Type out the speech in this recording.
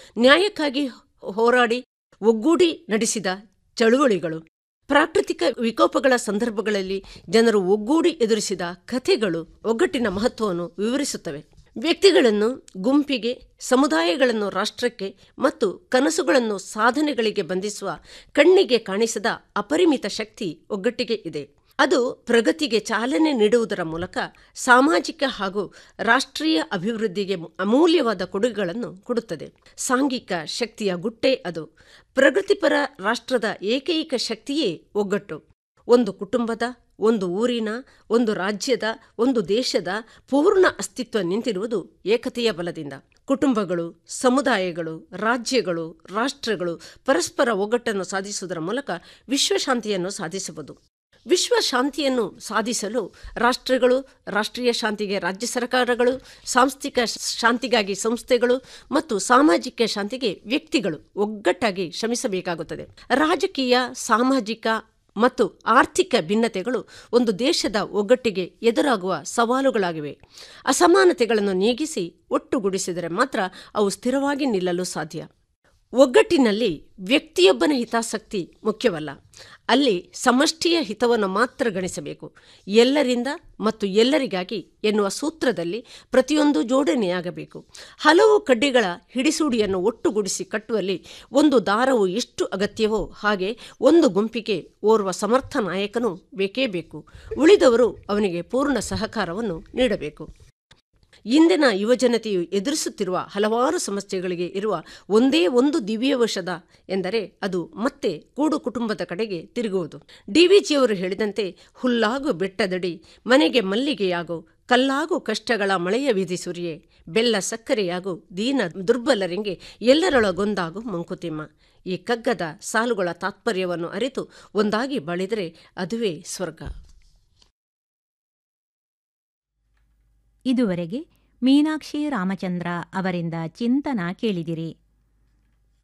ನ್ಯಾಯಕ್ಕಾಗಿ ಹೋರಾಡಿ ಒಗ್ಗೂಡಿ ನಡೆಸಿದ ಚಳುವಳಿಗಳು ಪ್ರಾಕೃತಿಕ ವಿಕೋಪಗಳ ಸಂದರ್ಭಗಳಲ್ಲಿ ಜನರು ಒಗ್ಗೂಡಿ ಎದುರಿಸಿದ ಕಥೆಗಳು ಒಗ್ಗಟ್ಟಿನ ಮಹತ್ವವನ್ನು ವಿವರಿಸುತ್ತವೆ ವ್ಯಕ್ತಿಗಳನ್ನು ಗುಂಪಿಗೆ ಸಮುದಾಯಗಳನ್ನು ರಾಷ್ಟ್ರಕ್ಕೆ ಮತ್ತು ಕನಸುಗಳನ್ನು ಸಾಧನೆಗಳಿಗೆ ಬಂಧಿಸುವ ಕಣ್ಣಿಗೆ ಕಾಣಿಸದ ಅಪರಿಮಿತ ಶಕ್ತಿ ಒಗ್ಗಟ್ಟಿಗೆ ಇದೆ ಅದು ಪ್ರಗತಿಗೆ ಚಾಲನೆ ನೀಡುವುದರ ಮೂಲಕ ಸಾಮಾಜಿಕ ಹಾಗೂ ರಾಷ್ಟ್ರೀಯ ಅಭಿವೃದ್ಧಿಗೆ ಅಮೂಲ್ಯವಾದ ಕೊಡುಗೆಗಳನ್ನು ಕೊಡುತ್ತದೆ ಸಾಂಘಿಕ ಶಕ್ತಿಯ ಗುಟ್ಟೆ ಅದು ಪ್ರಗತಿಪರ ರಾಷ್ಟ್ರದ ಏಕೈಕ ಶಕ್ತಿಯೇ ಒಗ್ಗಟ್ಟು ಒಂದು ಕುಟುಂಬದ ಒಂದು ಊರಿನ ಒಂದು ರಾಜ್ಯದ ಒಂದು ದೇಶದ ಪೂರ್ಣ ಅಸ್ತಿತ್ವ ನಿಂತಿರುವುದು ಏಕತೆಯ ಬಲದಿಂದ ಕುಟುಂಬಗಳು ಸಮುದಾಯಗಳು ರಾಜ್ಯಗಳು ರಾಷ್ಟ್ರಗಳು ಪರಸ್ಪರ ಒಗ್ಗಟ್ಟನ್ನು ಸಾಧಿಸುವುದರ ಮೂಲಕ ವಿಶ್ವಶಾಂತಿಯನ್ನು ಸಾಧಿಸಬಹುದು ವಿಶ್ವ ಶಾಂತಿಯನ್ನು ಸಾಧಿಸಲು ರಾಷ್ಟ್ರಗಳು ರಾಷ್ಟ್ರೀಯ ಶಾಂತಿಗೆ ರಾಜ್ಯ ಸರ್ಕಾರಗಳು ಸಾಂಸ್ಥಿಕ ಶಾಂತಿಗಾಗಿ ಸಂಸ್ಥೆಗಳು ಮತ್ತು ಸಾಮಾಜಿಕ ಶಾಂತಿಗೆ ವ್ಯಕ್ತಿಗಳು ಒಗ್ಗಟ್ಟಾಗಿ ಶ್ರಮಿಸಬೇಕಾಗುತ್ತದೆ ರಾಜಕೀಯ ಸಾಮಾಜಿಕ ಮತ್ತು ಆರ್ಥಿಕ ಭಿನ್ನತೆಗಳು ಒಂದು ದೇಶದ ಒಗ್ಗಟ್ಟಿಗೆ ಎದುರಾಗುವ ಸವಾಲುಗಳಾಗಿವೆ ಅಸಮಾನತೆಗಳನ್ನು ನೀಗಿಸಿ ಒಟ್ಟುಗೂಡಿಸಿದರೆ ಮಾತ್ರ ಅವು ಸ್ಥಿರವಾಗಿ ನಿಲ್ಲಲು ಸಾಧ್ಯ ಒಗ್ಗಟ್ಟಿನಲ್ಲಿ ವ್ಯಕ್ತಿಯೊಬ್ಬನ ಹಿತಾಸಕ್ತಿ ಮುಖ್ಯವಲ್ಲ ಅಲ್ಲಿ ಸಮಷ್ಟಿಯ ಹಿತವನ್ನು ಮಾತ್ರ ಗಣಿಸಬೇಕು ಎಲ್ಲರಿಂದ ಮತ್ತು ಎಲ್ಲರಿಗಾಗಿ ಎನ್ನುವ ಸೂತ್ರದಲ್ಲಿ ಪ್ರತಿಯೊಂದು ಜೋಡಣೆಯಾಗಬೇಕು ಹಲವು ಕಡ್ಡಿಗಳ ಹಿಡಿಸೂಡಿಯನ್ನು ಒಟ್ಟುಗೂಡಿಸಿ ಕಟ್ಟುವಲ್ಲಿ ಒಂದು ದಾರವು ಎಷ್ಟು ಅಗತ್ಯವೋ ಹಾಗೆ ಒಂದು ಗುಂಪಿಗೆ ಓರ್ವ ಸಮರ್ಥ ನಾಯಕನು ಬೇಕೇ ಬೇಕು ಉಳಿದವರು ಅವನಿಗೆ ಪೂರ್ಣ ಸಹಕಾರವನ್ನು ನೀಡಬೇಕು ಇಂದಿನ ಯುವಜನತೆಯು ಎದುರಿಸುತ್ತಿರುವ ಹಲವಾರು ಸಮಸ್ಯೆಗಳಿಗೆ ಇರುವ ಒಂದೇ ಒಂದು ದಿವ್ಯವಶದ ಎಂದರೆ ಅದು ಮತ್ತೆ ಕೂಡು ಕುಟುಂಬದ ಕಡೆಗೆ ತಿರುಗುವುದು ಡಿವಿಜಿಯವರು ಹೇಳಿದಂತೆ ಹುಲ್ಲಾಗು ಬೆಟ್ಟದಡಿ ಮನೆಗೆ ಮಲ್ಲಿಗೆಯಾಗು ಕಲ್ಲಾಗು ಕಷ್ಟಗಳ ಮಳೆಯ ವಿಧಿ ಸುರಿಯೆ ಬೆಲ್ಲ ಸಕ್ಕರೆಯಾಗು ದೀನ ದುರ್ಬಲರಿಗೆ ಎಲ್ಲರೊಳಗೊಂದಾಗು ಮಂಕುತಿಮ್ಮ ಈ ಕಗ್ಗದ ಸಾಲುಗಳ ತಾತ್ಪರ್ಯವನ್ನು ಅರಿತು ಒಂದಾಗಿ ಬಾಳಿದರೆ ಅದುವೇ ಸ್ವರ್ಗ ಇದುವರೆಗೆ ಮೀನಾಕ್ಷಿ ರಾಮಚಂದ್ರ ಅವರಿಂದ ಚಿಂತನ ಕೇಳಿದಿರಿ